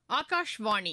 ஆகாஷ்வாணி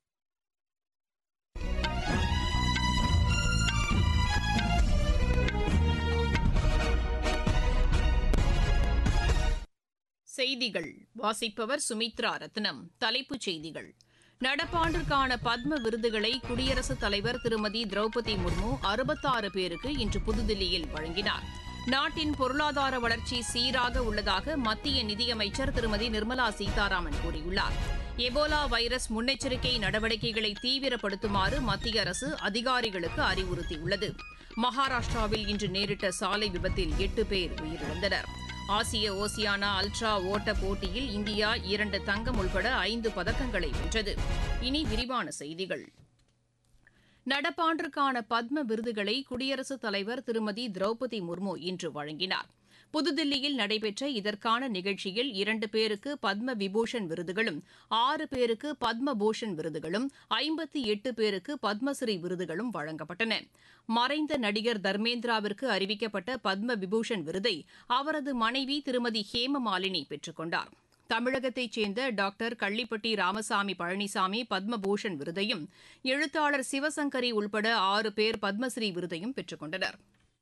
செய்திகள் வாசிப்பவர் சுமித்ரா ரத்னம் தலைப்புச் செய்திகள் நடப்பாண்டிற்கான பத்ம விருதுகளை குடியரசுத் தலைவர் திருமதி திரௌபதி முர்மு அறுபத்தாறு பேருக்கு இன்று புதுதில்லியில் வழங்கினார் நாட்டின் பொருளாதார வளர்ச்சி சீராக உள்ளதாக மத்திய நிதியமைச்சர் திருமதி நிர்மலா சீதாராமன் கூறியுள்ளார் எபோலா வைரஸ் முன்னெச்சரிக்கை நடவடிக்கைகளை தீவிரப்படுத்துமாறு மத்திய அரசு அதிகாரிகளுக்கு அறிவுறுத்தியுள்ளது மகாராஷ்டிராவில் இன்று நேரிட்ட சாலை விபத்தில் எட்டு பேர் உயிரிழந்தனர் ஆசிய ஓசியானா அல்ட்ரா ஓட்ட போட்டியில் இந்தியா இரண்டு தங்கம் உள்பட ஐந்து பதக்கங்களை வென்றது இனி விரிவான செய்திகள் நடப்பாண்டிற்கான பத்ம விருதுகளை குடியரசுத் தலைவர் திருமதி திரௌபதி முர்மு இன்று வழங்கினார் புதுதில்லியில் நடைபெற்ற இதற்கான நிகழ்ச்சியில் இரண்டு பேருக்கு பத்ம விபூஷன் விருதுகளும் ஆறு பேருக்கு பத்ம பூஷன் விருதுகளும் ஐம்பத்தி எட்டு பேருக்கு பத்மஸ்ரீ விருதுகளும் வழங்கப்பட்டன மறைந்த நடிகர் தர்மேந்திராவிற்கு அறிவிக்கப்பட்ட பத்ம விபூஷன் விருதை அவரது மனைவி திருமதி ஹேமமாலினி பெற்றுக் கொண்டார் தமிழகத்தைச் சேர்ந்த டாக்டர் கள்ளிப்பட்டி ராமசாமி பழனிசாமி பத்மபூஷன் விருதையும் எழுத்தாளர் சிவசங்கரி உள்பட ஆறு பேர் பத்மஸ்ரீ விருதையும் பெற்றுக் கொண்டனர்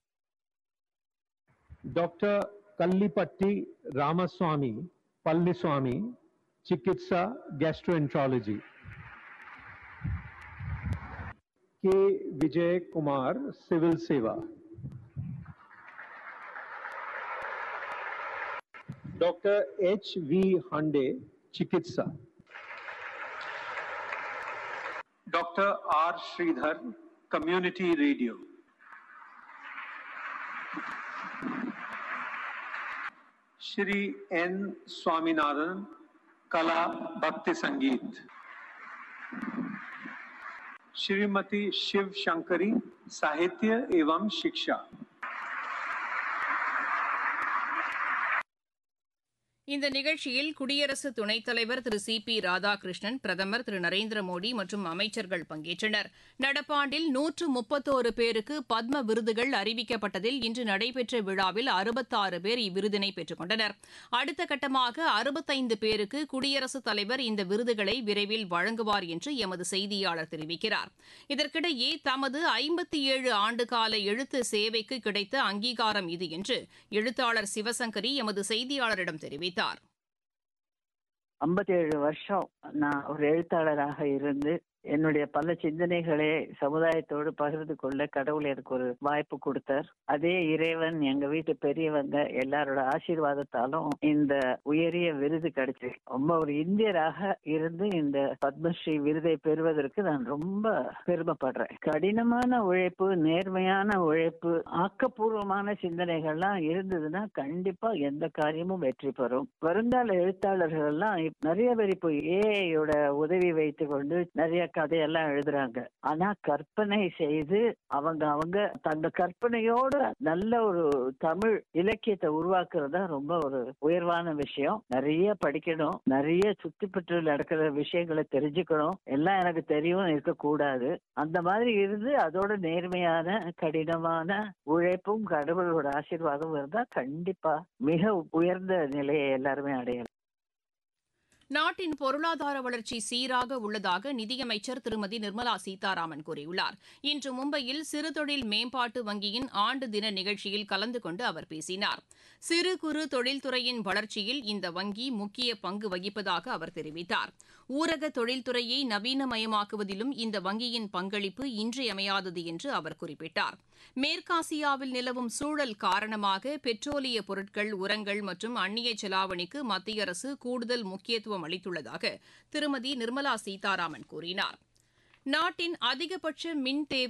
डॉक्टर कल्लीपट्टी रामास्वामी पल्लीस्वामी चिकित्सा गैस्ट्रोएंट्रोलॉजी के विजय कुमार सिविल सेवा डॉक्टर एच वी हांडे चिकित्सा doctor R Sridhar community radio Shri N Swaminarayan कला भक्ति संगीत श्रीमती शिव शंकरी साहित्य एवं शिक्षा இந்த நிகழ்ச்சியில் குடியரசு துணைத் தலைவர் திரு சி பி ராதாகிருஷ்ணன் பிரதமர் திரு நரேந்திர மோடி மற்றும் அமைச்சர்கள் பங்கேற்றனர் நடப்பாண்டில் நூற்று முப்பத்தோரு பேருக்கு பத்ம விருதுகள் அறிவிக்கப்பட்டதில் இன்று நடைபெற்ற விழாவில் அறுபத்தாறு பேர் இவ்விருதினை பெற்றுக் கொண்டனர் அடுத்த கட்டமாக அறுபத்தைந்து பேருக்கு குடியரசுத் தலைவர் இந்த விருதுகளை விரைவில் வழங்குவார் என்று எமது செய்தியாளர் தெரிவிக்கிறார் இதற்கிடையே தமது ஐம்பத்தி ஏழு ஆண்டுகால எழுத்து சேவைக்கு கிடைத்த அங்கீகாரம் இது என்று எழுத்தாளர் சிவசங்கரி எமது செய்தியாளரிடம் தெரிவித்தார் ஐம்பத்தி ஏழு வருஷம் நான் ஒரு எழுத்தாளராக இருந்து என்னுடைய பல சிந்தனைகளை சமுதாயத்தோடு பகிர்ந்து கொள்ள கடவுள் எனக்கு ஒரு வாய்ப்பு கொடுத்தார் அதே இறைவன் எங்க வீட்டு பெரியவங்க எல்லாரோட ஆசீர்வாதத்தாலும் இந்த உயரிய விருது கிடைச்சு ரொம்ப ஒரு இந்தியராக இருந்து இந்த பத்மஸ்ரீ விருதை பெறுவதற்கு நான் ரொம்ப பெருமைப்படுறேன் கடினமான உழைப்பு நேர்மையான உழைப்பு ஆக்கப்பூர்வமான சிந்தனைகள்லாம் இருந்ததுன்னா கண்டிப்பா எந்த காரியமும் வெற்றி பெறும் வருங்கால எழுத்தாளர்கள் எல்லாம் நிறைய பேர் இப்போ ஏஐயோட உதவி வைத்துக் கொண்டு நிறைய கதையெல்லாம் எழுதுறாங்க ஆனா கற்பனை செய்து அவங்க அவங்க தங்க கற்பனையோட நல்ல ஒரு தமிழ் இலக்கியத்தை உருவாக்குறது தான் ரொம்ப ஒரு உயர்வான விஷயம் நிறைய படிக்கணும் நிறைய சுத்தி பற்றி நடக்கிற விஷயங்களை தெரிஞ்சுக்கணும் எல்லாம் எனக்கு தெரியும் இருக்கக்கூடாது அந்த மாதிரி இருந்து அதோட நேர்மையான கடினமான உழைப்பும் கடவுளோட ஆசீர்வாதம் இருந்தா கண்டிப்பா மிக உயர்ந்த நிலையை எல்லாருமே அடையலாம் நாட்டின் பொருளாதார வளர்ச்சி சீராக உள்ளதாக நிதியமைச்சர் திருமதி நிர்மலா சீதாராமன் கூறியுள்ளார் இன்று மும்பையில் சிறு தொழில் மேம்பாட்டு வங்கியின் ஆண்டு தின நிகழ்ச்சியில் கலந்து கொண்டு அவர் பேசினார் சிறு குறு தொழில்துறையின் வளர்ச்சியில் இந்த வங்கி முக்கிய பங்கு வகிப்பதாக அவர் தெரிவித்தார் ஊரக தொழில்துறையை நவீனமயமாக்குவதிலும் இந்த வங்கியின் பங்களிப்பு இன்றியமையாதது என்று அவர் குறிப்பிட்டார் மேற்காசியாவில் நிலவும் சூழல் காரணமாக பெட்ரோலிய பொருட்கள் உரங்கள் மற்றும் அந்நிய செலாவணிக்கு மத்திய அரசு கூடுதல் முக்கியத்துவம் அளித்துள்ளதாக திருமதி நிர்மலா சீதாராமன் கூறினார் நாட்டின் அதிகபட்ச மின் தேவை